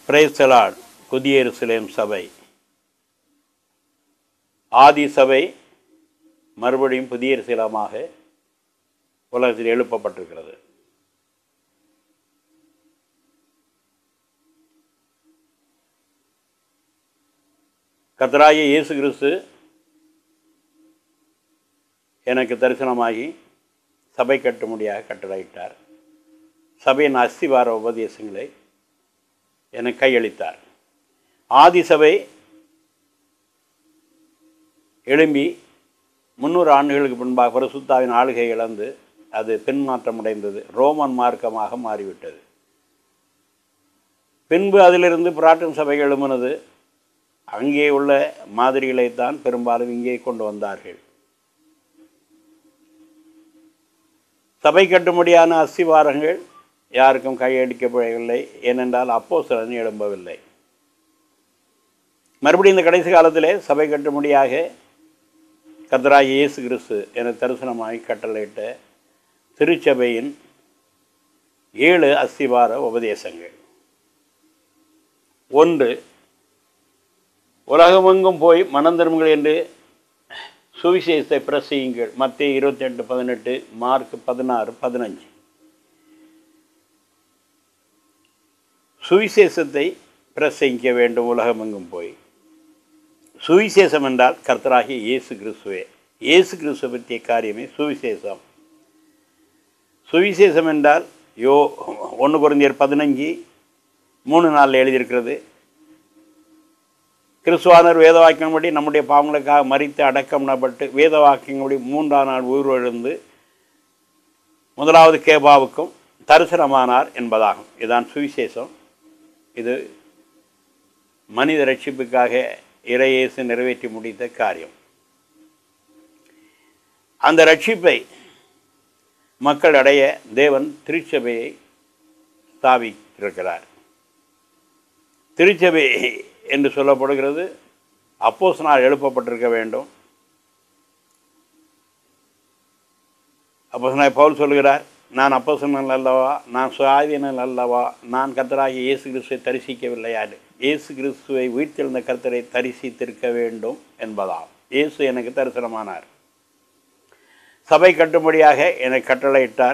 பிரேசலாட் புதிய எருசலேம் சபை ஆதி சபை மறுபடியும் புதிய எருசலேமாக உலகத்தில் எழுப்பப்பட்டிருக்கிறது கர்த்தராகிய இயேசு கிறிஸ்து எனக்கு தரிசனமாகி சபை கட்டும்படியாக கட்டளையிட்டார் சபையின் அஸ்திவார உபதேசங்களை எனக்கு கையளித்தார் ஆதி சபை எழும்பி முந்நூறு ஆண்டுகளுக்கு முன்பாக பரிசுத்தாவின் ஆளுகை இழந்து அது பின்மாற்றமடைந்தது ரோமன் மார்க்கமாக மாறிவிட்டது பின்பு அதிலிருந்து பிராட்டன் சபை எழும்பினது அங்கே உள்ள மாதிரிகளைத்தான் பெரும்பாலும் இங்கே கொண்டு வந்தார்கள் சபை கட்டும்படியான அஸ்திவாரங்கள் யாருக்கும் கையடிக்கப்படவில்லை ஏனென்றால் அப்போ சிலன் எழும்பவில்லை மறுபடியும் இந்த கடைசி காலத்திலே சபை கட்டும்படியாக கர்த்தராகிய இயேசு கிறிஸ்து என தரிசனமாய் கட்டளையிட்ட திருச்சபையின் ஏழு அஸ்திவார உபதேசங்கள் ஒன்று உலகமெங்கும் போய் மனம் திரும்புங்கள் என்று சுவிசேஷத்தை பிரசியுங்கள் மத்திய இருபத்தி எட்டு பதினெட்டு மார்க் பதினாறு பதினஞ்சு சுவிசேஷத்தை பிரசங்கிக்க வேண்டும் உலகமெங்கும் போய் சுவிசேஷம் என்றால் கர்த்தராகிய இயேசு கிறிஸ்துவே இயேசு கிறிஸ்துவ பற்றிய காரியமே சுவிசேஷம் சுவிசேஷம் என்றால் யோ ஒன்று குறைஞ்சர் பதினஞ்சு மூணு நாளில் எழுதியிருக்கிறது கிறிஸ்துவானர் வேத வாக்கியம்படி நம்முடைய பாவங்களுக்காக மறித்து அடக்கம் நபட்டு வேத வாக்கியம்படி மூன்றாம் நாள் உயிரிழந்து முதலாவது கேபாவுக்கும் தரிசனமானார் என்பதாகும் இதுதான் சுவிசேஷம் இது மனித ரட்சிப்புக்காக இறையேசு நிறைவேற்றி முடித்த காரியம் அந்த ரட்சிப்பை மக்கள் அடைய தேவன் திருச்சபையை ஸ்தாபித்திருக்கிறார் திருச்சபை என்று சொல்லப்படுகிறது அப்போஸ் நாள் எழுப்பப்பட்டிருக்க வேண்டும் அப்போ பவுல் சொல்கிறார் நான் அப்போசனல் அல்லவா நான் சுயாதீனல் அல்லவா நான் கர்த்தராகிய இயேசு கிறிஸ்துவை தரிசிக்கவில்லையாது இயேசு கிறிஸ்துவை உயிர்த்தெழுந்த கர்த்தரை தரிசித்திருக்க வேண்டும் என்பதாம் இயேசு எனக்கு தரிசனமானார் சபை கட்டும்படியாக எனக்கு கட்டளையிட்டார்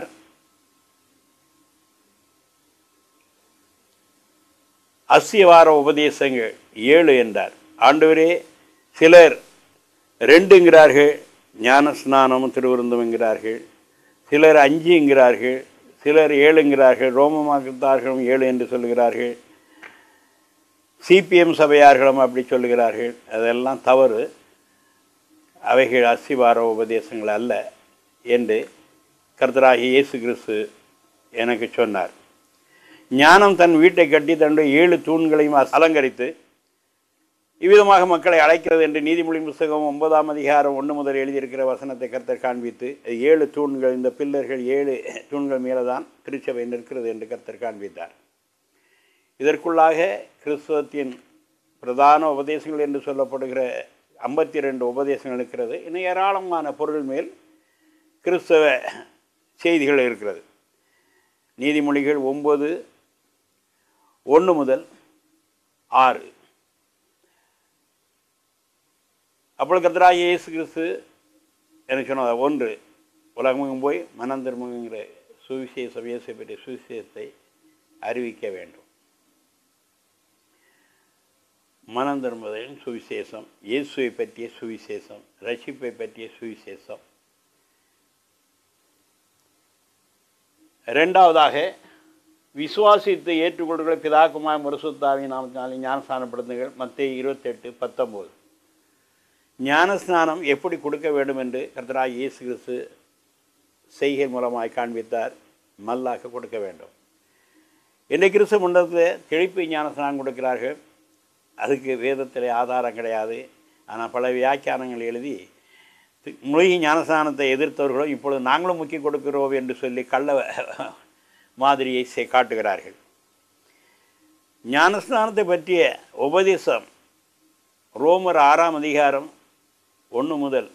அசியவார உபதேசங்கள் ஏழு என்றார் ஆண்டவரே சிலர் ரெண்டுங்கிறார்கள் ஞான ஸ்நானமும் திருவிருந்தும் என்கிறார்கள் சிலர் அஞ்சுங்கிறார்கள் சிலர் ஏழுங்கிறார்கள் ரோமமாக்கத்தார்களும் ஏழு என்று சொல்லுகிறார்கள் சிபிஎம் சபையார்களும் அப்படி சொல்லுகிறார்கள் அதெல்லாம் தவறு அவைகள் அசிவார உபதேசங்கள் அல்ல என்று கர்த்தராகி இயேசு கிறிஸ்து எனக்கு சொன்னார் ஞானம் தன் வீட்டை கட்டி தன்னுடைய ஏழு தூண்களையும் அலங்கரித்து இவ்விதமாக மக்களை அழைக்கிறது என்று நீதிமொழி புஸ்தகம் ஒன்பதாம் அதிகாரம் ஒன்று முதல் எழுதியிருக்கிற வசனத்தை கர்த்தர் காண்பித்து ஏழு தூண்கள் இந்த பில்லர்கள் ஏழு தூண்கள் மேலே தான் திருச்சபை நிற்கிறது என்று கர்த்தர் காண்பித்தார் இதற்குள்ளாக கிறிஸ்துவத்தின் பிரதான உபதேசங்கள் என்று சொல்லப்படுகிற ஐம்பத்தி ரெண்டு உபதேசங்கள் இருக்கிறது இன்னும் ஏராளமான பொருள் மேல் கிறிஸ்தவ செய்திகள் இருக்கிறது நீதிமொழிகள் ஒம்பது ஒன்று முதல் ஆறு அப்பொழுது கர்த்தராகிய இயேசு கிறிஸ்து எனக்கு சொன்னது ஒன்று உலகமெங்கும் போய் மனம் திரும்புங்கிற சுவிசேஷம் இயேசு பற்றிய சுவிசேஷத்தை அறிவிக்க வேண்டும் மனம் திரும்புவதின் சுவிசேஷம் இயேசுவை பற்றிய சுவிசேஷம் ரட்சிப்பை பற்றிய சுவிசேஷம் ரெண்டாவதாக விசுவாசித்து ஏற்றுக்கொள்கிற பிதாக்குமார் முரசுத்தாவின் நாமத்தினாலே ஞானஸ்தானப்படுத்துங்கள் மத்திய இருபத்தெட்டு பத்தொம்போது ஞானஸ்நானம் எப்படி கொடுக்க வேண்டும் என்று கர்த்தராக இயேசு கிறிஸ்து செய்கை மூலமாய் காண்பித்தார் மல்லாக்க கொடுக்க வேண்டும் இன்றைய கிறிஸ்து மண்டலத்தில் தெளிப்பு ஞானஸ்நானம் கொடுக்கிறார்கள் அதுக்கு வேதத்தில் ஆதாரம் கிடையாது ஆனால் பல வியாக்கியானங்கள் எழுதி மூலிகை ஞானஸ்நானத்தை எதிர்த்தவர்களும் இப்பொழுது நாங்களும் முக்கிய கொடுக்கிறோம் என்று சொல்லி கள்ள மாதிரியை செ- காட்டுகிறார்கள் ஞானஸ்நானத்தை பற்றிய உபதேசம் ரோமர் ஆறாம் அதிகாரம் ஒன்று முதல்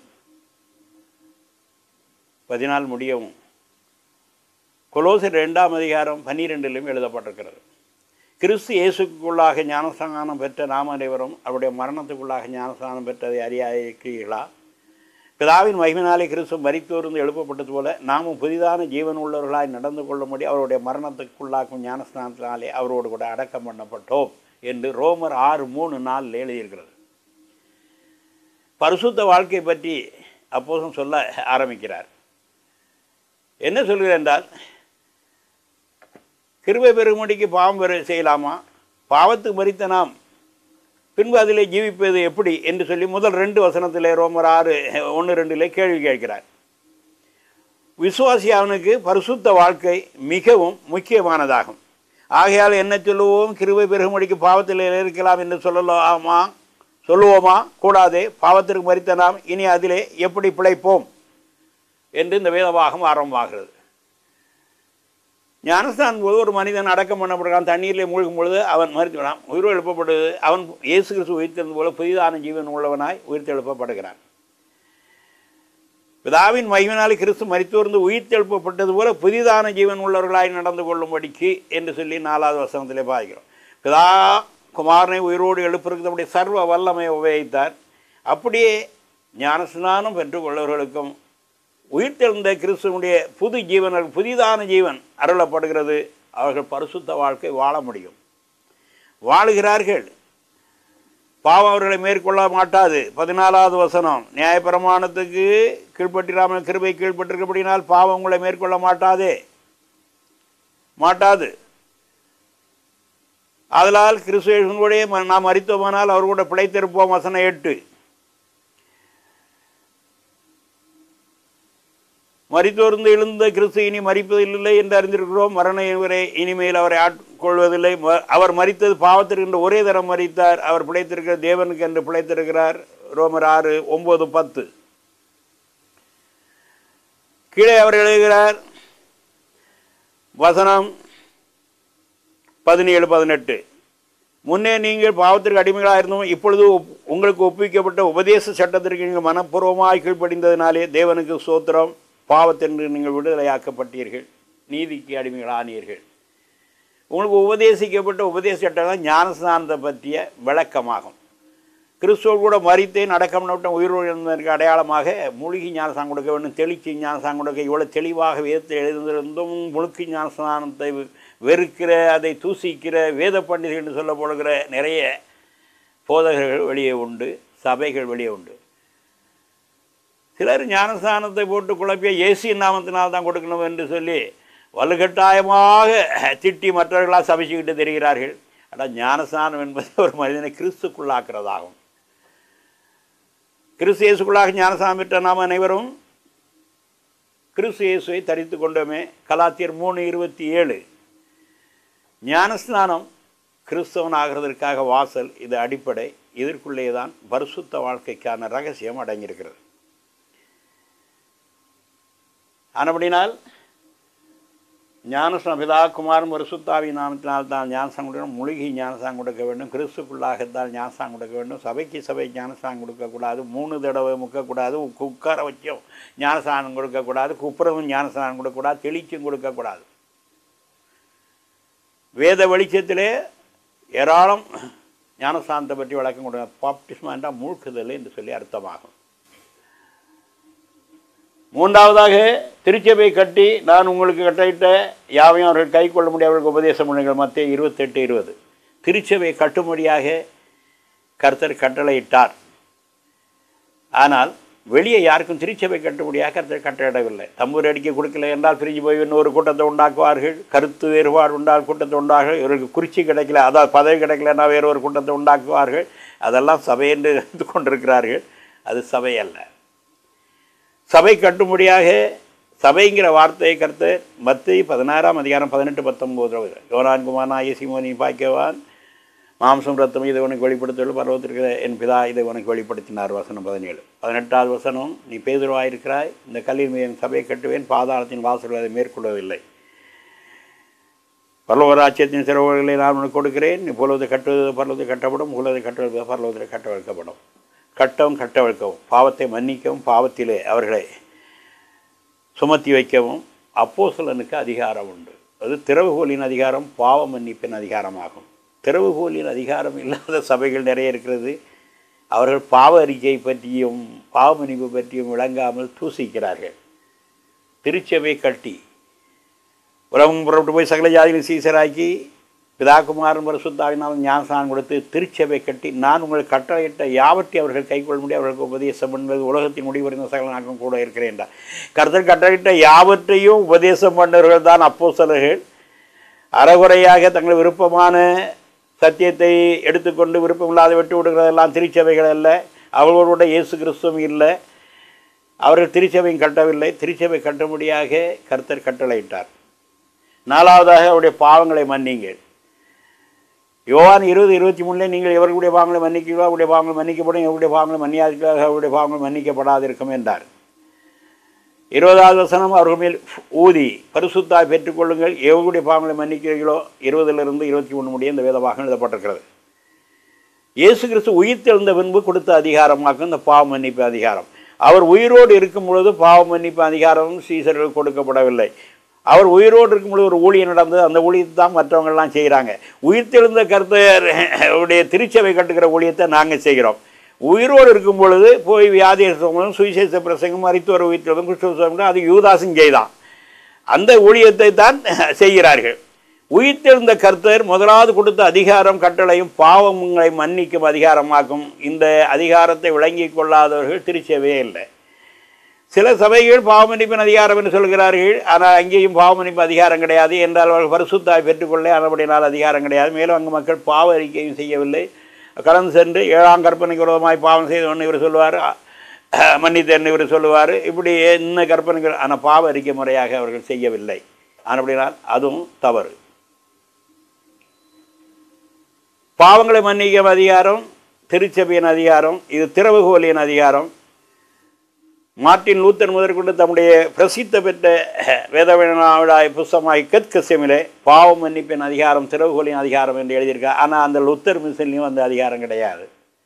பதினாலு முடியவும் கொலோசர் ரெண்டாம் அதிகாரம் பன்னிரெண்டிலும் எழுதப்பட்டிருக்கிறது கிறிஸ்து இயேசுக்குள்ளாக ஞானஸ்தானம் பெற்ற நாம் அனைவரும் அவருடைய மரணத்துக்குள்ளாக ஞானஸ்தானம் பெற்றதை அறியாதிருக்கிறீர்களா பிதாவின் மகிமினாலே கிறிஸ்து மரித்தோர்ந்து எழுப்பப்பட்டது போல நாமும் புதிதான ஜீவன் உள்ளவர்களாய் நடந்து கொள்ளும்படி அவருடைய மரணத்துக்குள்ளாக்கும் ஞானஸ்தானத்தினாலே அவரோடு கூட அடக்கம் பண்ணப்பட்டோம் என்று ரோமர் ஆறு மூணு நாளில் எழுதியிருக்கிறது பரிசுத்த வாழ்க்கை பற்றி அப்போதும் சொல்ல ஆரம்பிக்கிறார் என்ன சொல்கிறார் என்றால் கிருபை பெருமடிக்கு பாவம் பெரு செய்யலாமா பாவத்துக்கு மறித்த நாம் பின்பு அதிலே ஜீவிப்பது எப்படி என்று சொல்லி முதல் ரெண்டு வசனத்திலே ரோமர் ஆறு ஒன்று ரெண்டிலே கேள்வி கேட்கிறார் விசுவாசி அவனுக்கு பரிசுத்த வாழ்க்கை மிகவும் முக்கியமானதாகும் ஆகையால் என்ன சொல்லுவோம் கிருபை பெருகுமடிக்கு பாவத்தில் இருக்கலாம் என்று சொல்லலாமா சொல்லுவோமா கூடாதே பாவத்திற்கு மறித்த நாம் இனி அதிலே எப்படி பிழைப்போம் என்று இந்த வேதவாகம் ஆரம்பமாகிறது ஞானஸ்தானம் போது ஒரு மனிதன் அடக்கம் பண்ணப்படுகிறான் தண்ணீரிலே மூழ்கும் பொழுது அவன் மறித்துவிடான் உயிர் எழுப்பப்படுது அவன் இயேசு கிறிஸ்து உயிர்த்தெழுந்த போல புதிதான ஜீவன் உள்ளவனாய் உயிர்த்தெழுப்பப்படுகிறான் பிதாவின் மகிமனால் கிறிஸ்து மறித்தோர்ந்து உயிர்த்தெழுப்பப்பட்டது போல புதிதான ஜீவன் உள்ளவர்களாய் நடந்து கொள்ளும்படிக்கு என்று சொல்லி நாலாவது வசனத்திலே பாய்க்கிறோம் பிதா குமாரனை உயிரோடு எழுப்புறதுக்கு நம்முடைய சர்வ வல்லமை உபயோகித்தார் அப்படியே ஞானஸ்நானம் பெற்றுக்கொள்ளவர்களுக்கும் உயிர்த்தெழுந்த கிறிஸ்துவனுடைய புது ஜீவன் புதிதான ஜீவன் அருளப்படுகிறது அவர்கள் பரிசுத்த வாழ்க்கை வாழ முடியும் வாழுகிறார்கள் பாவம் அவர்களை மேற்கொள்ள மாட்டாது பதினாலாவது வசனம் நியாயப்பிரமாணத்துக்கு கீழ்ப்பட்டிராமல் கிருபை கீழ்ப்பட்டிருக்கப்படினால் பாவம் உங்களை மேற்கொள்ள மாட்டாதே மாட்டாது அதனால் கிறிஸ்துவனுடைய நாம் மறித்தோமானால் அவர் கூட பிழைத்திருப்போம் வசனம் எட்டு மறித்தோர்ந்து எழுந்த கிறிஸ்து இனி மறிப்பதில்லை என்று அறிந்திருக்கிறோம் மரண இவரை இனிமேல் அவரை ஆட்கொள்வதில்லை அவர் மறித்தது பாவத்திற்கு என்று ஒரே தரம் மறித்தார் அவர் பிழைத்திருக்கிற தேவனுக்கு என்று பிழைத்திருக்கிறார் ரோமர் ஆறு ஒன்பது பத்து கீழே அவர் எழுதுகிறார் வசனம் பதினேழு பதினெட்டு முன்னே நீங்கள் பாவத்திற்கு அடிமைகளாக இருந்தோம் இப்பொழுது உங்களுக்கு ஒப்புவிக்கப்பட்ட உபதேச சட்டத்திற்கு நீங்கள் மனப்பூர்வமாக கீழ்ப்படிந்ததினாலே தேவனுக்கு சோத்திரம் பாவத்தென்று நீங்கள் விடுதலையாக்கப்பட்டீர்கள் நீதிக்கு அடிமைகள் ஆனீர்கள் உங்களுக்கு உபதேசிக்கப்பட்ட உபதேச சட்டம் ஞானஸ்தானத்தை பற்றிய விளக்கமாகும் கிறிஸ்துவ கூட மறித்தேன் அடக்கம் நோட்டம் உயிரிழந்ததற்கு அடையாளமாக மூழ்கி ஞானசாங்க கொடுக்க வேண்டும் தெளிச்சி ஞானசாங்க கொடுக்க இவ்வளோ தெளிவாக வேதத்தில் எழுந்திருந்தும் முழுக்கி ஞானஸ்தானத்தை வெறுக்கிற அதை தூசிக்கிற வேத பண்டிதர்கள் என்று சொல்லப்படுகிற நிறைய போதகர்கள் வெளியே உண்டு சபைகள் வெளியே உண்டு சிலர் ஞானஸ்தானத்தை போட்டு குழப்பிய இயேசு நாமத்தினால் தான் கொடுக்கணும் என்று சொல்லி வலுக்கட்டாயமாக திட்டி மற்றவர்களாக சபிச்சுக்கிட்டு தெரிகிறார்கள் ஆனால் ஞானஸ்தானம் என்பது ஒரு மனிதனை கிறிஸ்துக்குள்ளாக்குறதாகும் கிறிஸ்து இயேசுக்குள்ளாக ஞானஸ்தானம் பெற்ற நாம் அனைவரும் கிறிஸ்து இயேசுவை தரித்து கொண்டோமே கலாத்தியர் மூணு இருபத்தி ஏழு ஞானஸ்நானம் கிறிஸ்தவன் ஆகிறதற்காக வாசல் இது அடிப்படை இதற்குள்ளே தான் பரிசுத்த வாழ்க்கைக்கான ரகசியம் அடங்கியிருக்கிறது ஆனபடினால் ஞானசம் பிதா குமாரன் பரிசுத்தாவி நாமத்தினால் தான் ஞானசாங் கொடுக்கணும் மூலிகை ஞானசாங் கொடுக்க வேண்டும் கிறிஸ்துக்குள்ளாகத்தான் ஞானசாங் கொடுக்க வேண்டும் சபைக்கு சபை ஞானசாங் கொடுக்கக்கூடாது மூணு தடவை முக்கக்கூடாது உட்கார வச்சும் ஞானசானம் கொடுக்கக்கூடாது குப்புறவும் ஞானசானம் கொடுக்கக்கூடாது தெளிச்சும் கொடுக்கக்கூடாது வேத வெளிச்சத்திலே ஏராளம் ஞானசானத்தை பற்றி விளக்கம் கொடுக்க பாப்டிஸ்மா என்றால் மூழ்குதல் என்று சொல்லி அர்த்தமாகும் மூன்றாவதாக திருச்சபை கட்டி நான் உங்களுக்கு கட்டளையிட்ட யாவையும் அவர்கள் கை கொள்ள முடியாதவர்களுக்கு உபதேசம் பண்ணுங்கள் மத்திய இருபத்தெட்டு இருபது திருச்சபை கட்டும்படியாக கர்த்தர் கட்டளையிட்டார் ஆனால் வெளியே யாருக்கும் திருச்சபை கட்டும்படியாக கர்த்தர் கட்டளையிடவில்லை தம்பூர் அடிக்க கொடுக்கல என்றால் பிரிஞ்சு போய் இன்னொரு கூட்டத்தை உண்டாக்குவார்கள் கருத்து வேறுபாடு உண்டால் கூட்டத்தை உண்டாக இவர்களுக்கு குறிச்சி கிடைக்கல அதாவது பதவி கிடைக்கலன்னா வேறு ஒரு கூட்டத்தை உண்டாக்குவார்கள் அதெல்லாம் சபை என்று இருந்து கொண்டிருக்கிறார்கள் அது சபை அல்ல சபை கட்டும்படியாக சபைங்கிற வார்த்தையை கருத்து மத்திய பதினாறாம் அதிகாரம் பதினெட்டு பத்தொம்போது யோனான் குமாரனா இயேசிமோனி பாக்கியவான் மாம்சம் ரத்தம் இதை உனக்கு வெளிப்படுத்தல் பருவத்திற்கு என் பிதா இதை உனக்கு வெளிப்படுத்தினார் வசனம் பதினேழு பதினெட்டாவது வசனம் நீ பேதுருவாயிருக்கிறாய் இந்த கல்லின் மீது சபையை கட்டுவேன் பாதாளத்தின் வாசல்கள் அதை மேற்கொள்ளவில்லை பரலோகராட்சியத்தின் சிறவுகளை நான் உனக்கு கொடுக்கிறேன் நீ புலவதை கட்டுவது பரலவதை கட்டப்படும் புலவதை கட்டுவது பரலவத்தில் கட்ட வைக்கப்படும் கட்டவும் கட்டவிழ்க்கவும் பாவத்தை மன்னிக்கவும் பாவத்திலே அவர்களை சுமத்தி வைக்கவும் அப்போசலனுக்கு அதிகாரம் உண்டு அது திறவுகோலின் அதிகாரம் பாவ மன்னிப்பின் அதிகாரமாகும் திறவுகோலின் அதிகாரம் இல்லாத சபைகள் நிறைய இருக்கிறது அவர்கள் பாவ அறிக்கை பற்றியும் பாவ மன்னிப்பு பற்றியும் விளங்காமல் தூசிக்கிறார்கள் திருச்சபை கட்டி உலகம் புறப்பட்டு போய் சகல ஜாதிகள் சீசராக்கி பிதாகுமாரன் பரிசுத்தாவினால் ஞானஸ்தானம் கொடுத்து திருச்சபை கட்டி நான் உங்கள் கட்டளையிட்ட யாவற்றை அவர்கள் கைக்கொள்ள முடியும் அவர்களுக்கு உபதேசம் பண்ணுவது உலகத்தின் முடிவறிந்த சகல நாட்களும் கூட இருக்கிறேன் என்றார் கர்த்தர் கட்டளையிட்ட யாவற்றையும் உபதேசம் பண்ணவர்கள் தான் அப்போ அறகுறையாக தங்கள் விருப்பமான சத்தியத்தை எடுத்துக்கொண்டு விருப்பமில்லாத விட்டு விடுகிறதெல்லாம் திருச்சபைகள் அல்ல அவர்களோட இயேசு கிறிஸ்துவும் இல்லை அவர்கள் திருச்சபையும் கட்டவில்லை திருச்சபை கட்டும்படியாக கர்த்தர் கட்டளையிட்டார் நாலாவதாக அவருடைய பாவங்களை மன்னிங்கள் யோவான் இருபது இருபத்தி மூணில் நீங்கள் எவர்களுடைய பாவங்களை மன்னிக்கிறீர்களோ அவருடைய பாவங்கள் மன்னிக்கப்படும் எவருடைய பாவங்களை மன்னியாதீர்களோ அவருடைய பாவங்கள் மன்னிக்கப்படாதிருக்கும் என்றார் இருபதாவது வசனம் அவர்கள் மேல் ஊதி பரிசுத்தாய் பெற்றுக்கொள்ளுங்கள் எவருடைய பாவங்களை மன்னிக்கிறீர்களோ இருபதிலிருந்து இருபத்தி ஒன்று முடிய இந்த வேதமாக எழுதப்பட்டிருக்கிறது இயேசு கிறிஸ்து உயிர்த்தெழுந்த பின்பு கொடுத்த அதிகாரமாக்கும் இந்த பாவ மன்னிப்பு அதிகாரம் அவர் உயிரோடு இருக்கும் பொழுது பாவ மன்னிப்பு அதிகாரம் சீசர்கள் கொடுக்கப்படவில்லை அவர் உயிரோடு இருக்கும் பொழுது ஒரு ஊழியம் நடந்தது அந்த ஊழியத்தை தான் மற்றவங்கள்லாம் செய்கிறாங்க உயிர்த்தெழுந்த கருத்தர் உடைய திருச்சபை கட்டுகிற ஊழியத்தை நாங்கள் செய்கிறோம் உயிரோடு இருக்கும் பொழுது போய் வியாதி சுமதும் சுவிசேஷ பிரசங்கம் மருத்துவர் உயிர்த்தெழுதும் கிறிஸ்துவ அது யூதாசும் செய்தான் அந்த ஊழியத்தை தான் செய்கிறார்கள் உயிர்த்தெழுந்த கர்த்தர் முதலாவது கொடுத்த அதிகாரம் கட்டளையும் பாவங்களை மன்னிக்கும் அதிகாரமாக்கும் இந்த அதிகாரத்தை விளங்கி கொள்ளாதவர்கள் திருச்சபையே இல்லை சில சபைகள் பாவமன்னிப்பின் அதிகாரம் என்று சொல்கிறார்கள் ஆனால் அங்கேயும் பாவமன்னிப்பு அதிகாரம் கிடையாது என்றால் அவர்கள் பரிசுத்தாய் பெற்றுக்கொள்ள அதுபடினால் அதிகாரம் கிடையாது மேலும் அங்கு மக்கள் பாவ அறிக்கையும் செய்யவில்லை கடந்து சென்று ஏழாம் கற்பனைக்கு விரோதமாய் பாவம் செய்தவன் இவர் சொல்லுவார் மன்னித்தன் இவர் சொல்லுவார் இப்படி என்ன கற்பனைகள் ஆனால் பாவ அறிக்கை முறையாக அவர்கள் செய்யவில்லை அப்படினால் அதுவும் தவறு பாவங்களை மன்னிக்கும் அதிகாரம் திருச்சபையின் அதிகாரம் இது திறவுகோலியின் அதிகாரம் மார்ட்டின் லூத்தர் முதற்கொண்டு தம்முடைய பிரசித்த பெற்ற வேதவிழாவிடாய் புஸ்தமாய் கத்கசியமிலே பாவம் மன்னிப்பின் அதிகாரம் திறவுகோலின் அதிகாரம் என்று எழுதியிருக்கார் ஆனால் அந்த லுத்தர் மிஷன்லையும் அந்த அதிகாரம் கிடையாது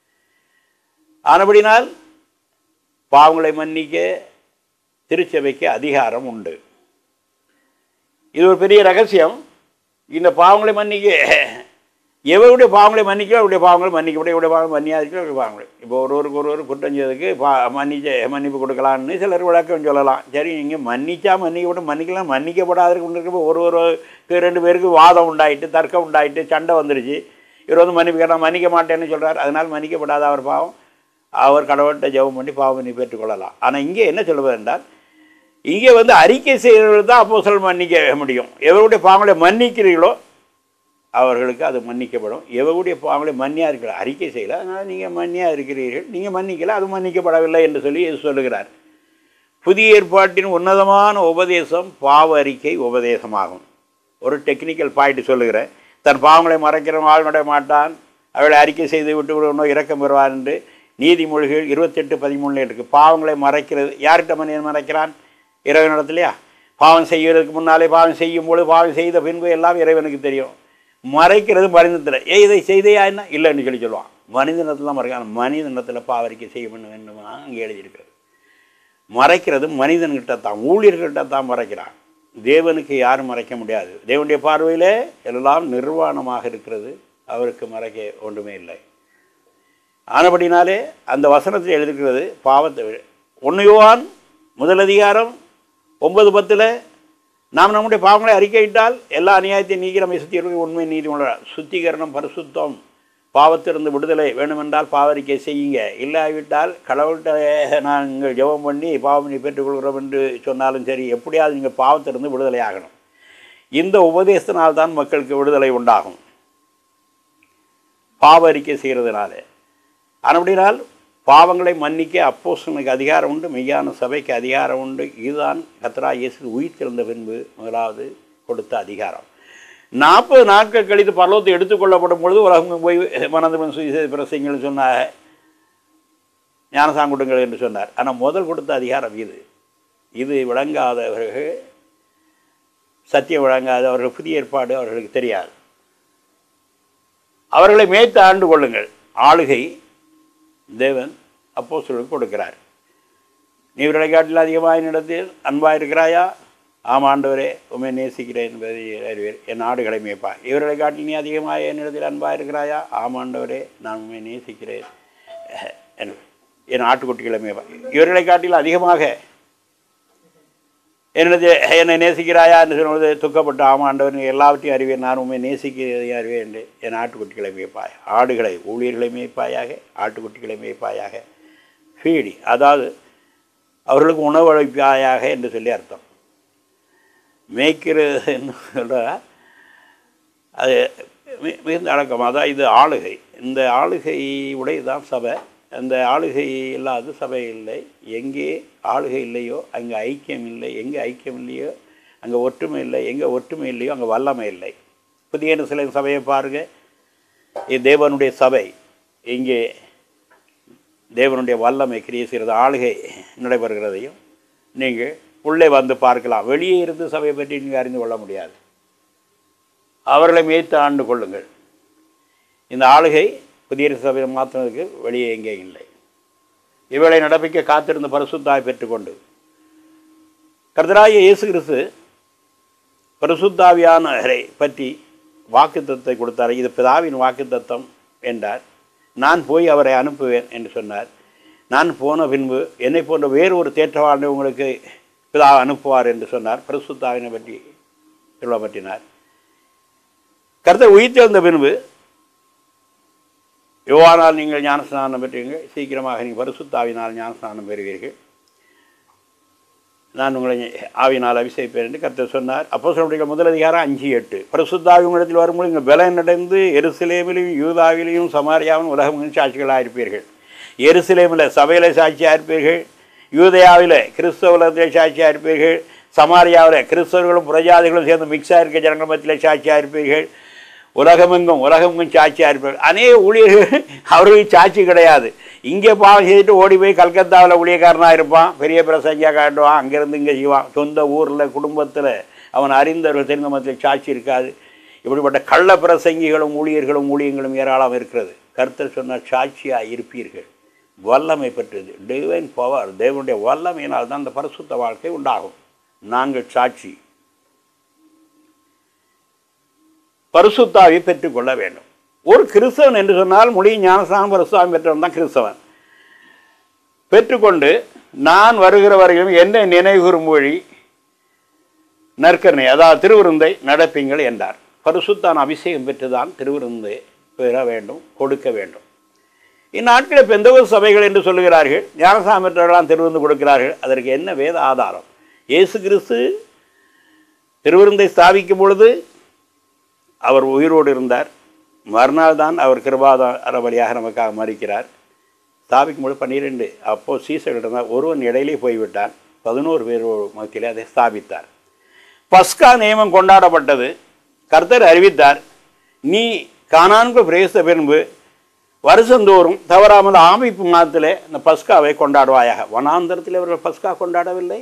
ஆனபடினால் பாவங்களை மன்னிக்க திருச்சபைக்கு அதிகாரம் உண்டு இது ஒரு பெரிய ரகசியம் இந்த பாவங்களை மன்னிக்க எவருடைய பாவங்களை மன்னிக்க அவருடைய பாவங்களை மன்னிக்கப்படும் இவருடைய பாவங்கள் மன்னியாதிருக்க அவருடைய பாவங்கள் இப்போ ஒருவருக்கு ஒருவர் குற்றம் செய்ததுக்கு பா மன்னிச்ச மன்னிப்பு கொடுக்கலான்னு சிலர் விளக்கம் சொல்லலாம் சரி நீங்கள் மன்னிச்சா மன்னிக்கப்படும் மன்னிக்கலாம் மன்னிக்கப்படாதற்கு இருக்கப்போ ஒரு ஒரு ரெண்டு பேருக்கு வாதம் உண்டாயிட்டு தர்க்கம் உண்டாயிட்டு சண்டை வந்துருச்சு இவர் வந்து மன்னிப்பு கேட்டால் மன்னிக்க மாட்டேன்னு சொல்கிறார் அதனால் மன்னிக்கப்படாத அவர் பாவம் அவர் கடவுள்கிட்ட ஜெபம் பண்ணி பாவம் பண்ணி பெற்றுக்கொள்ளலாம் ஆனால் இங்கே என்ன சொல்வது என்றால் இங்கே வந்து அறிக்கை செய்கிறவர்கள் தான் அப்போ சொல் மன்னிக்க முடியும் எவருடைய பாவங்களை மன்னிக்கிறீர்களோ அவர்களுக்கு அது மன்னிக்கப்படும் எவருடைய பாவங்களை மன்னியாக இருக்கிற அறிக்கை செய்யல அதனால் நீங்கள் மன்னியாக இருக்கிறீர்கள் நீங்கள் மன்னிக்கல அது மன்னிக்கப்படவில்லை என்று சொல்லி சொல்லுகிறார் புதிய ஏற்பாட்டின் உன்னதமான உபதேசம் பாவ அறிக்கை உபதேசமாகும் ஒரு டெக்னிக்கல் பாயிண்ட் சொல்லுகிறேன் தன் பாவங்களை மறைக்கிறவன் வாழ்நடை மாட்டான் அவளை அறிக்கை செய்து விட்டு விடுவனோ இறக்கம் பெறுவார் என்று நீதிமொழிகள் இருபத்தெட்டு பதிமூணில் இருக்குது பாவங்களை மறைக்கிறது யார்கிட்ட மனிதன் மறைக்கிறான் இறைவனிடத்துலையா பாவம் செய்வதற்கு முன்னாலே பாவம் செய்யும் பொழுது பாவம் செய்த பின்பு எல்லாம் இறைவனுக்கு தெரியும் மறைக்கிறது மனிதத்தில் ஏ இதை செய்தையா என்ன இல்லைன்னு சொல்லி சொல்லுவான் மனிதனத்தில் தான் மறைக்கான் மனிதனத்தில் பாவரிக்கை செய்ய பண்ண வேண்டுமா அங்கே எழுதியிருக்கிறது மறைக்கிறது மனிதன்கிட்ட தான் ஊழியர்கிட்ட தான் மறைக்கிறான் தேவனுக்கு யாரும் மறைக்க முடியாது தேவனுடைய பார்வையில் எல்லாம் நிர்வாணமாக இருக்கிறது அவருக்கு மறைக்க ஒன்றுமே இல்லை ஆனபடினாலே அந்த வசனத்தில் எழுதியிருக்கிறது பாவத்தை ஒன்றுயோவான் முதல் அதிகாரம் ஒன்பது பத்தில் நாம் நம்முடைய பாவங்களை அறிக்கையிட்டால் எல்லா அநியாயத்தையும் நீக்கி நம்மை சுத்தி உண்மை நீதி உணர்றார் சுத்திகரணம் பரிசுத்தம் பாவத்திலிருந்து விடுதலை வேணுமென்றால் பாவரிக்கை செய்யுங்க இல்லாவிட்டால் கடவுள்கிட்ட நாங்கள் ஜெபம் பண்ணி பாவமணி பெற்றுக்கொள்கிறோம் என்று சொன்னாலும் சரி எப்படியாவது நீங்கள் பாவத்திலிருந்து விடுதலை ஆகணும் இந்த உபதேசத்தினால்தான் மக்களுக்கு விடுதலை உண்டாகும் பாவ அறிக்கை செய்கிறதுனால அப்படினால் பாவங்களை மன்னிக்க அப்போசனுக்கு அதிகாரம் உண்டு மெய்யான சபைக்கு அதிகாரம் உண்டு இதுதான் கத்ரா இயேசு உயிர்த்தெழுந்த பின்பு முதலாவது கொடுத்த அதிகாரம் நாற்பது நாட்கள் கழித்து பரலோகத்தை எடுத்துக்கொள்ளப்படும் பொழுது உலகம் போய் மனந்தமன் சுவிசேஷ பிரசங்கள் சொன்னார் ஞானசாங்குடுங்கள் என்று சொன்னார் ஆனால் முதல் கொடுத்த அதிகாரம் இது இது விளங்காதவர்கள் சத்தியம் விளங்காதவர்கள் புதிய ஏற்பாடு அவர்களுக்கு தெரியாது அவர்களை மேய்த்து ஆண்டு கொள்ளுங்கள் ஆளுகை தேவன் அப்போ கொடுக்கிறார் நீ இவர்களை காட்டில் அதிகமாக என்னிடத்தில் அன்பாக இருக்கிறாயா ஆம் ஆண்டவரே உண்மை நேசிக்கிறேன் என்பதை அறிவீர் என் ஆடுகளை மேய்ப்பா இவர்களை காட்டில் நீ அதிகமாக என்னிடத்தில் அன்பாக இருக்கிறாயா ஆம் ஆண்டவரே நான் உண்மை நேசிக்கிறேன் என் என் ஆட்டுக்குட்டிகளை மேய்ப்பா இவர்களை காட்டில் அதிகமாக என்னது என்னை நேசிக்கிறாயா என்று சொன்னது துக்கப்பட்ட ஆமாண்டவர் நீ எல்லாவற்றையும் அறிவேன் நான் உண்மை நேசிக்கிறதையும் அறிவேன் என்று என் ஆட்டுக்குட்டிகளை மேய்ப்பாய் ஆடுகளை ஊழியர்களை மேய்ப்பாயாக ஆட்டுக்குட்டிகளை மேய்ப்பாயாக ஃபீடி அதாவது அவர்களுக்கு உணவு அளிப்பாயாக என்று சொல்லி அர்த்தம் மேய்க்கிறதுன்னு சொல்கிறா அது மி- மிகுந்த அடக்கம் அதான் இது ஆளுகை இந்த ஆளுகை உடையதான் சபை அந்த ஆளுகை இல்லாத சபை இல்லை எங்கே ஆளுகை இல்லையோ அங்கே ஐக்கியம் இல்லை எங்கே ஐக்கியம் இல்லையோ அங்கே ஒற்றுமை இல்லை எங்கே ஒற்றுமை இல்லையோ அங்கே வல்லமை இல்லை புதிய சில சபையை பாருங்க இது தேவனுடைய சபை இங்கே தேவனுடைய வல்லமை கிரியை செய்கிறது ஆளுகை நடைபெறுகிறதையும் நீங்கள் உள்ளே வந்து பார்க்கலாம் வெளியே இருந்து சபையை பற்றி நீங்கள் அறிந்து கொள்ள முடியாது அவர்களை மேய்த்து ஆண்டு கொள்ளுங்கள் இந்த ஆளுகை புதிய சபையை மாற்றுவதற்கு வெளியே எங்கே இல்லை இவளை நடப்பிக்க காத்திருந்த பரிசுத்தாய் பெற்றுக்கொண்டு கர்த்தராகிய இயேசு கிறிஸ்து பரிசுத்தாவியானவரை பற்றி வாக்குத்தத்தை கொடுத்தார் இது பிதாவின் வாக்குத்தத்தம் என்றார் நான் போய் அவரை அனுப்புவேன் என்று சொன்னார் நான் போன பின்பு என்னை போன்ற வேறு ஒரு தேற்றவாளனை உங்களுக்கு பிதா அனுப்புவார் என்று சொன்னார் பரிசுத்தாவினை பற்றி சொல்லப்பட்டினார் கர்த்தர் உயிர்த்தெழுந்த பின்பு யோவானால் நீங்கள் ஞானஸ்நானம் பெற்றீர்கள் சீக்கிரமாக நீங்கள் பரிசுத்தாவினால் ஞானஸ்நானம் பெறுவீர்கள் நான் உங்களை ஆவினால் அபிஷேகிப்பேன் என்று கர்த்தர் சொன்னார் அப்போ சொல்லுடைய முதல் அதிகாரம் அஞ்சு எட்டு பரிசுத்தாவி உங்களிடத்தில் வரும்போது நீங்கள் பலன் நடந்து எருசலேமிலும் யூதாவிலையும் சமாரியாவும் உலகமும் சாட்சிகளாக இருப்பீர்கள் எருசலேமில் சபையில் சாட்சியாக இருப்பீர்கள் யூதயாவில் கிறிஸ்தவத்தில் சாட்சியாக இருப்பீர்கள் சமாரியாவில் கிறிஸ்தவர்களும் புரஜாதிகளும் சேர்ந்து மிக்ஸாக இருக்க ஜனங்கள் மத்தியில் சாட்சியாக இருப்பீர்கள் உலகமெங்கும் உலகமெங்கும் சாட்சியாக இருப்பார்கள் அநேக ஊழியர்கள் அவர்களுக்கு சாட்சி கிடையாது இங்கே பாவம் செய்துட்டு ஓடி போய் கல்கத்தாவில் ஊழியக்காரனாக இருப்பான் பெரிய பிரசங்கியாக காட்டுவான் அங்கேருந்து இங்கே செய்வான் சொந்த ஊரில் குடும்பத்தில் அவன் அறிந்தவர்கள் தெரிந்த மத்தியில் சாட்சி இருக்காது இப்படிப்பட்ட கள்ள பிரசங்கிகளும் ஊழியர்களும் ஊழியங்களும் ஏராளம் இருக்கிறது கர்த்தர் சொன்னார் சாட்சியாக இருப்பீர்கள் வல்லமை பெற்றது டிவைன் பவர் தேவனுடைய வல்லமையினால் தான் அந்த பரிசுத்த வாழ்க்கை உண்டாகும் நாங்கள் சாட்சி பரிசுத்தாவை பெற்றுக்கொள்ள வேண்டும் ஒரு கிறிஸ்தவன் என்று சொன்னால் மொழி ஞானசாமி பரிசுத்தாவை பெற்றவன் தான் கிறிஸ்தவன் பெற்றுக்கொண்டு நான் வருகிற வரையிலும் என்னை நினைவுறும் மொழி நற்கரணை அதாவது திருவிருந்தை நடப்பீங்கள் என்றார் பரிசுத்தான் அபிஷேகம் பெற்றுதான் திருவிருந்தை பெற வேண்டும் கொடுக்க வேண்டும் இந்நாட்களில் பெந்தகோஸ் சபைகள் என்று சொல்லுகிறார்கள் ஞானசாமி பெற்றவர்களாம் திருவிருந்து கொடுக்கிறார்கள் அதற்கு என்ன வேத ஆதாரம் இயேசு கிறிஸ்து திருவிருந்தை ஸ்தாபிக்கும் பொழுது அவர் உயிரோடு இருந்தார் மறுநாள் தான் அவர் கிருபாதார வழியாக நமக்காக மறிக்கிறார் ஸ்தாபிக்கும் பொழுது பன்னிரெண்டு அப்போ சீசர்கள் இருந்தார் ஒருவன் இடையிலே போய்விட்டான் பதினோரு பேர் மத்தியிலே அதை ஸ்தாபித்தார் பஸ்கா நியமம் கொண்டாடப்பட்டது கர்த்தர் அறிவித்தார் நீ காணான்கு பிரேச பின்பு வருஷந்தோறும் தவறாமல் ஆமைப்பு மாதத்தில் இந்த பஸ்காவை கொண்டாடுவாயாக வனாந்தரத்தில் அவர்கள் பஸ்கா கொண்டாடவில்லை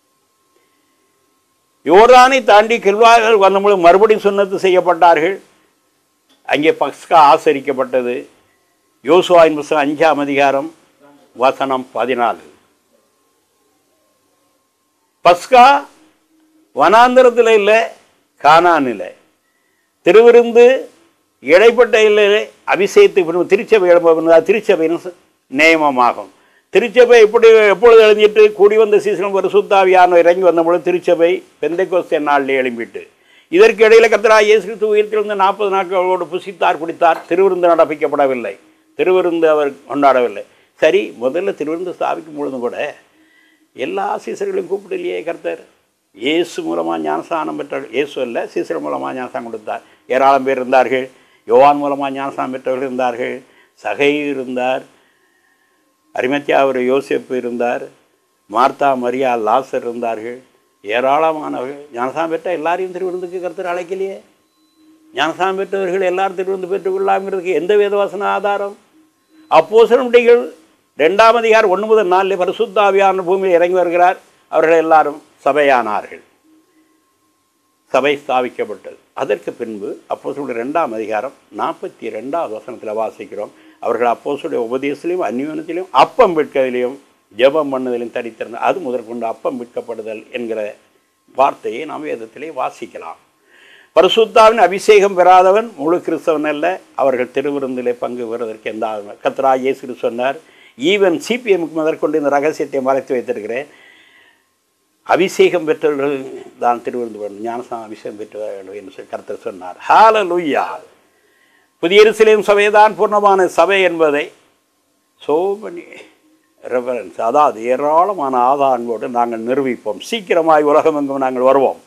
யோர்தானை தாண்டி கில்வாய்கள் வந்தபோது மறுபடியும் சுண்ணத்து செய்யப்பட்டார்கள் அங்கே பஸ்கா ஆசரிக்கப்பட்டது யோசுவாயின் புஸ்தகம் அஞ்சாம் அதிகாரம் வசனம் பதினாலு பஸ்கா வனாந்திரத்தில் இல்லை கானானில் திருவிருந்து இடைப்பட்ட இல்லை அபிஷேகத்துக்கு பின்பு திருச்சபை எழுப்ப திருச்சபையின் நியமமாகும் திருச்சபை எப்படி எப்பொழுது எழுந்திட்டு கூடி வந்த சீசனம் ஒரு சுத்தாவியான இறங்கி வந்த பொழுது திருச்சபை பெந்தைக்கோஸ்தே நாளில் எழும்பிட்டு இதற்கு இடையில கத்தரா இயேசு கிறிஸ்து உயிர்த்திருந்த நாற்பது நாட்களோடு புசித்தார் குடித்தார் திருவிருந்து நடப்பிக்கப்படவில்லை திருவிருந்து அவர் கொண்டாடவில்லை சரி முதல்ல திருவிருந்து ஸ்தாபிக்கும் பொழுதும் கூட எல்லா சீசர்களையும் கூப்பிடலையே கர்த்தர் இயேசு மூலமாக ஞானஸ்தானம் பெற்றவர்கள் இயேசு அல்ல சீசர் மூலமாக ஞானஸ்தானம் கொடுத்தார் ஏராளம் பேர் இருந்தார்கள் யோவான் மூலமாக ஞானஸ்தானம் பெற்றவர்கள் இருந்தார்கள் சகை இருந்தார் அரிமத்தியா ஒரு யோசிப்பு இருந்தார் மார்த்தா மரியா லாசர் இருந்தார்கள் ஏராளமானவர்கள் ஞானசாமி பெற்ற எல்லாரையும் திருவிருந்துக்கு கருத்தர் அழைக்கலையே ஞானசாமி பெற்றவர்கள் எல்லாரும் திருவிருந்து பெற்றுக்கொள்ளாங்கிறதுக்கு எந்த வேதவாசன ஆதாரம் அப்போசனுடைகள் ரெண்டாம் அதிகாரம் ஒன்று முதல் நாளில் பரிசுத்தாவியான பூமியில் இறங்கி வருகிறார் அவர்கள் எல்லாரும் சபையானார்கள் சபை ஸ்தாபிக்கப்பட்டது அதற்கு பின்பு அப்போசனுடைய ரெண்டாம் அதிகாரம் நாற்பத்தி ரெண்டாவது வசனத்தில் வாசிக்கிறோம் அவர்கள் அப்போசுடைய உபதேசத்திலையும் அந்நியனத்திலையும் அப்பம் விற்கதிலையும் ஜெபம் பண்ணதிலையும் தரித்திருந்தார் அது முதற்கொண்டு அப்பம் விற்கப்படுதல் என்கிற வார்த்தையை நாம் வேதத்திலே வாசிக்கலாம் பரிசுத்தாவின் அபிஷேகம் பெறாதவன் முழு கிறிஸ்தவன் அல்ல அவர்கள் திருவிருந்திலே பங்கு பெறுவதற்கு எந்த ஆதரவும் கத்ரா இயேசு சொன்னார் ஈவன் சிபிஎம்க்கு முதற்கொண்டு இந்த ரகசியத்தை மறைத்து வைத்திருக்கிறேன் அபிஷேகம் பெற்றவர்கள் தான் திருவிருந்து வேண்டும் ஞானசான அபிஷேகம் பெற்று வர வேண்டும் என்று சொல்லி கருத்தர் சொன்னார் ஹால லூயா புதிய எருசலேம் சபைதான் பூர்ணமான சபை என்பதை சோ many ரெஃபரன்ஸ் அதாவது ஏராளமான ஆதாரங்களோடு நாங்கள் நிரூபிப்போம் சீக்கிரமாய் உலகமெங்கும் நாங்கள் வருவோம்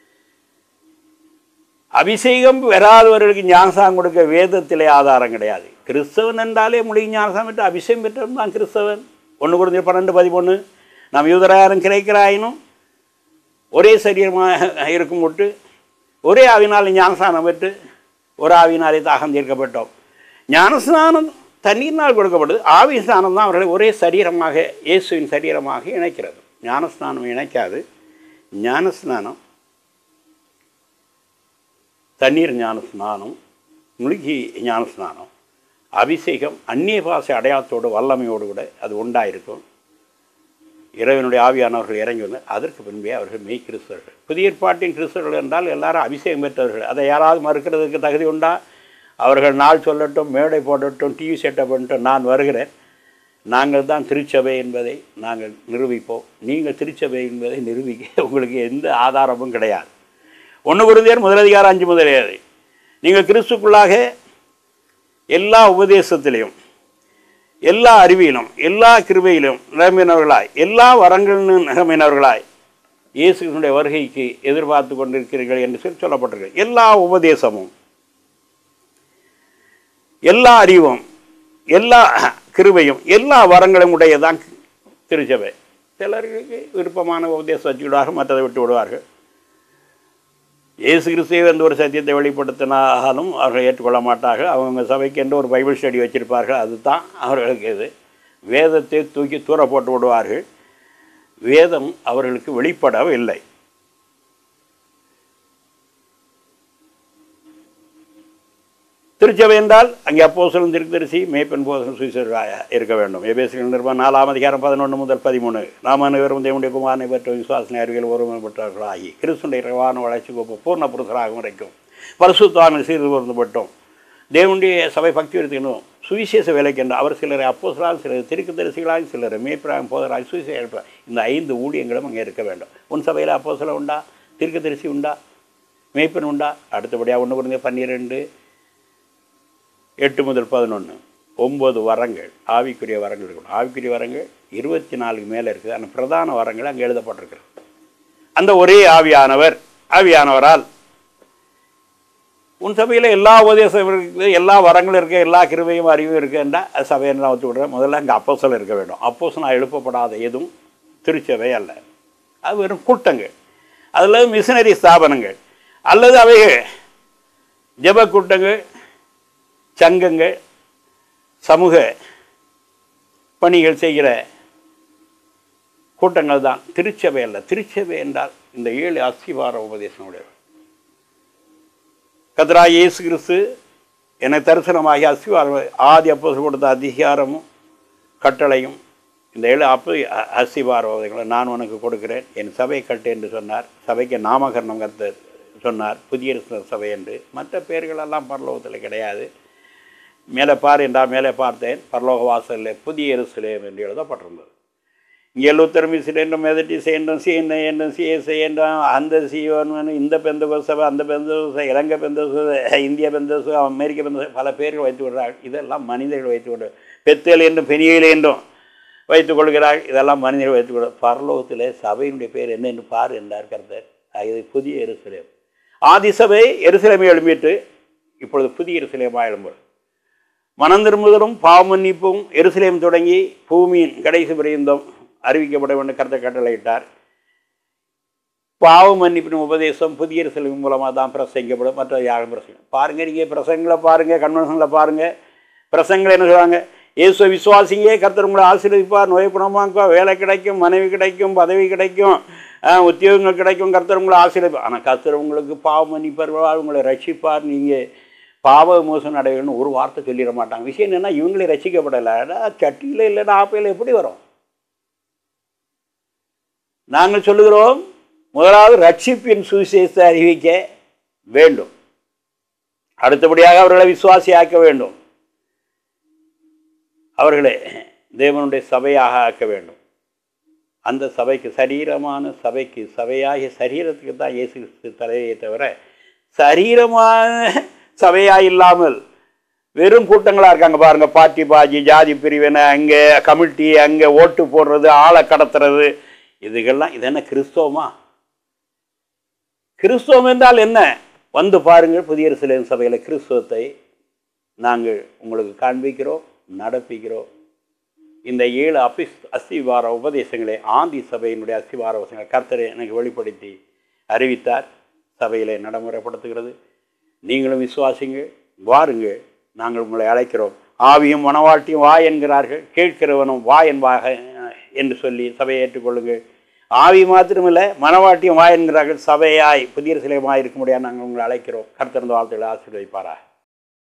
அபிஷேகம் பெறாதவர்களுக்கு ஞானசாகம் கொடுக்க வேதத்திலே ஆதாரம் கிடையாது கிறிஸ்தவன் என்றாலே முடியும் ஞானசாகம் பெற்று அபிஷேகம் பெற்றவன் தான் கிறிஸ்தவன் ஒன்று குறைஞ்ச பன்னெண்டு பதிமூணு நாம் யூதராயாரும் கிரைக்கிறாயினும் ஒரே சரீரமாக இருக்கும் விட்டு ஒரே ஆவினால் ஞானஸ்நானம் பெற்று ஒரு ஆவினாலே தாகம் தீர்க்கப்பட்டோம் ஞானஸ்நானம் தண்ணீர்னால் கொடுக்கப்படுது ஆவி ஸ்நானம் தான் அவர்களை ஒரே சரீரமாக இயேசுவின் சரீரமாக இணைக்கிறது ஞானஸ்நானம் இணைக்காது ஞானஸ்நானம் தண்ணீர் ஞானஸ்நானம் முழுகி ஞானஸ்நானம் அபிஷேகம் அந்நிய பாசை அடையாளத்தோடு வல்லமையோடு கூட அது உண்டாயிருக்கும் இறைவனுடைய ஆவியானவர்கள் இறங்கி வந்து அதற்கு பின்பே அவர்கள் மெய் கிறிஸ்தவர்கள் புதிய ஏற்பாட்டின் கிறிஸ்தவர்கள் என்றால் எல்லாரும் அபிஷேகம் பெற்றவர்கள் அதை யாராவது மறுக்கிறதுக்கு தகுதி உண்டா அவர்கள் நாள் சொல்லட்டும் மேடை போடட்டும் டிவி செட்டப் பண்ணட்டும் நான் வருகிறேன் நாங்கள் தான் திருச்சபை என்பதை நாங்கள் நிரூபிப்போம் நீங்கள் திருச்சபை என்பதை நிரூபிக்க உங்களுக்கு எந்த ஆதாரமும் கிடையாது ஒன்று குருந்தியர் முதலதிகாரம் அஞ்சு முதலியாரு நீங்கள் கிறிஸ்துக்குள்ளாக எல்லா உபதேசத்திலையும் எல்லா அறிவியிலும் எல்லா கிருபையிலும் நிரம்பினவர்களாய் எல்லா வரங்களிலும் நிரம்பினவர்களாய் இயேசுடைய வருகைக்கு எதிர்பார்த்து கொண்டிருக்கிறீர்கள் என்று சொல்லி சொல்லப்பட்டிருக்கு எல்லா உபதேசமும் எல்லா அறிவும் எல்லா கிருபையும் எல்லா வரங்களும் உடையதான் திருச்சபை சிலருக்கு விருப்பமான உபதேசம் வச்சுக்கிடுவார்கள் மற்றதை விட்டு விடுவார்கள் இயேசு கிறிஸ்துவே எந்த ஒரு சத்தியத்தை வெளிப்படுத்தினாலும் அவர்கள் ஏற்றுக்கொள்ள மாட்டார்கள் அவங்க சபைக்கு என்று ஒரு பைபிள் ஸ்டடி வச்சிருப்பார்கள் அதுதான் அவர்களுக்கு இது வேதத்தை தூக்கி தூர போட்டு விடுவார்கள் வேதம் அவர்களுக்கு வெளிப்படவில்லை திருச்சபை என்றால் அங்கே அப்போசலும் திருத்தரிசி மேய்ப்பன் போதகம் சுவிசராக இருக்க வேண்டும் எபேசிகள் நிறுவனம் நாலாம் அதிகாரம் பதினொன்று முதல் பதிமூணு நாம் அனைவரும் தேவனுடைய குமாரனை பெற்ற விசுவாசனை அறிவியல் ஒருமை பெற்றவர்களாகி கிறிஸ்துடைய இரவான வளர்ச்சி கோப்பு பூர்ண புருஷராக வரைக்கும் பரிசுத்தான சீர்திருந்தப்பட்டோம் தேவனுடைய சபை பக்தி எடுத்துக்கணும் சுவிசேஷ வேலைக்கென்று அவர் சிலரை அப்போசலாக சிலர் திருக்கு தரிசிகளாக சிலர் மேய்ப்பராக போதராக சுவிசேஷ இந்த ஐந்து ஊழியங்களும் அங்கே இருக்க வேண்டும் உன் சபையில் அப்போசலம் உண்டா திருக்கு தரிசி உண்டா மேய்ப்பன் உண்டா அடுத்தபடியாக ஒன்று குறைந்த பன்னிரெண்டு எட்டு முதல் பதினொன்று ஒம்பது வரங்கள் ஆவிக்குரிய வரங்கள் இருக்கணும் ஆவிக்குரிய வரங்கள் இருபத்தி நாலுக்கு மேலே இருக்குது அந்த பிரதான வரங்கள் அங்கே எழுதப்பட்டிருக்கிறது அந்த ஒரே ஆவியானவர் ஆவியானவரால் உன் சபையில் எல்லா உபதேசம் இருக்குது எல்லா வரங்களும் இருக்குது எல்லா கிருபையும் அறிவும் இருக்குன்றா அது சபையை நான் ஒத்து விடுறேன் முதல்ல அங்கே அப்போசல் இருக்க வேண்டும் அப்போசல் எழுப்பப்படாத எதுவும் திருச்சபை அல்ல அது வெறும் கூட்டங்கள் அதில் மிஷினரி ஸ்தாபனங்கள் அல்லது அவைகள் ஜெப கூட்டங்கள் சங்கங்கள் சமூக பணிகள் செய்கிற கூட்டங்கள் தான் திருச்சபை அல்ல திருச்சபை என்றால் இந்த ஏழு அஸ்திவார உபதேசம் உடையவர் கத்ரா இயேசு கிறிஸ்து எனக்கு தரிசனமாகி அஸ்திவாரம் ஆதி அப்போ கொடுத்த அதிகாரமும் கட்டளையும் இந்த ஏழு அப்ப அஸ்திவார உபதேசங்களை நான் உனக்கு கொடுக்கிறேன் என் சபை கட்டு என்று சொன்னார் சபைக்கு நாமகரணம் கத்த சொன்னார் புதிய சபை என்று மற்ற பெயர்களெல்லாம் பரலோகத்தில் கிடையாது மேலே பார் என்றா மேலே பார்த்தேன் பரலோக வாசலில் புதிய எருசலேம் என்று எழுதப்பட்டிருந்தது இங்கே எழுத்தரும் என்றும் மெதட்டிஸ் என்றும் சி என்ன என்றும் சிஎஸ்ஐ என்றும் அந்த சிஓன் இந்த பெந்த சபை அந்த பெந்த இலங்கை பெந்த இந்திய பெந்த அமெரிக்க பெந்த பல பேர்கள் வைத்து விடுறார்கள் இதெல்லாம் மனிதர்கள் வைத்து விடு பெத்தேல் என்றும் பெனியல் என்றும் வைத்துக் கொள்கிறார்கள் இதெல்லாம் மனிதர்கள் வைத்துக் கொள்ள பரலோகத்தில் சபையினுடைய பேர் என்ன என்று பார் என்றார் கருத்தர் இது புதிய எருசலேம் ஆதிசபை எருசலேமை எழுப்பிட்டு இப்பொழுது புதிய எருசலேமாக எழும்புறது மனம் திரும்புதலும் பாவ மன்னிப்பும் எருசலேம் தொடங்கி பூமியின் கடைசி பிரியந்தம் அறிவிக்கப்பட வேண்டும் கருத்தை கட்டளையிட்டார் பாவ மன்னிப்பின் உபதேசம் புதிய எருசலேம் மூலமாக தான் பிரசங்கிக்கப்படும் மற்ற யாரும் பிரசங்கம் பாருங்கள் நீங்கள் பிரசங்களை பாருங்கள் கன்வென்ஷனில் பாருங்கள் பிரசங்களை என்ன சொல்கிறாங்க இயேசு விசுவாசிங்கே கர்த்தர் உங்களை ஆசீர்வதிப்பார் நோய் குணமாக்குவார் வேலை கிடைக்கும் மனைவி கிடைக்கும் பதவி கிடைக்கும் உத்தியோகங்கள் கிடைக்கும் கர்த்தர் உங்களை ஆசீர்வதிப்பார் ஆனால் கர்த்தர் உங்களுக்கு பாவ மன்னிப்பார் உங்களை ரட்சிப்பார் நீங்கள் பாவ விமோசனம் அடையணும்னு ஒரு வார்த்தை சொல்லிட மாட்டாங்க விஷயம் என்னென்னா இவங்களே ரசிக்கப்படலை சட்டியில் இல்லைன்னா ஆப்பையில் எப்படி வரும் நாங்கள் சொல்லுகிறோம் முதலாவது ரட்சிப்பின் சுவிசேஷத்தை அறிவிக்க வேண்டும் அடுத்தபடியாக அவர்களை விசுவாசியாக்க வேண்டும் அவர்களை தேவனுடைய சபையாக ஆக்க வேண்டும் அந்த சபைக்கு சரீரமான சபைக்கு சபையாகிய சரீரத்துக்கு தான் இயேசு கிறிஸ்து தலைவையை தவிர சரீரமான சபையாக இல்லாமல் வெறும் கூட்டங்களாக இருக்காங்க பாருங்க பார்ட்டி பாஜி ஜாதி பிரிவினை அங்கே கமிட்டி அங்கே ஓட்டு போடுறது ஆளை கடத்துறது இதுகெல்லாம் இது என்ன கிறிஸ்தவமா கிறிஸ்தவம் என்றால் என்ன வந்து பாருங்கள் புதிய சிலையின் சபையில் கிறிஸ்தவத்தை நாங்கள் உங்களுக்கு காண்பிக்கிறோம் நடப்பிக்கிறோம் இந்த ஏழு அபிஸ் அஸ்திவார உபதேசங்களை ஆந்தி சபையினுடைய அஸ்திவார உபதேசங்களை கர்த்தரை எனக்கு வெளிப்படுத்தி அறிவித்தார் சபையிலே நடைமுறைப்படுத்துகிறது நீங்களும் விசுவாசிங்க வாருங்கள் நாங்கள் உங்களை அழைக்கிறோம் ஆவியும் மனவாட்டியும் வா என்கிறார்கள் கேட்கிறவனும் வா என்பாக என்று சொல்லி சபையை ஏற்றுக்கொள்ளுங்கள் ஆவி மாத்திரமில்லை மனவாட்டியும் வா என்கிறார்கள் சபையாய் புதிய சிலையமாய் இருக்க முடியாது நாங்கள் உங்களை அழைக்கிறோம் கருத்திருந்த வாழ்த்துக்களை ஆசீர்வதிப்பாரா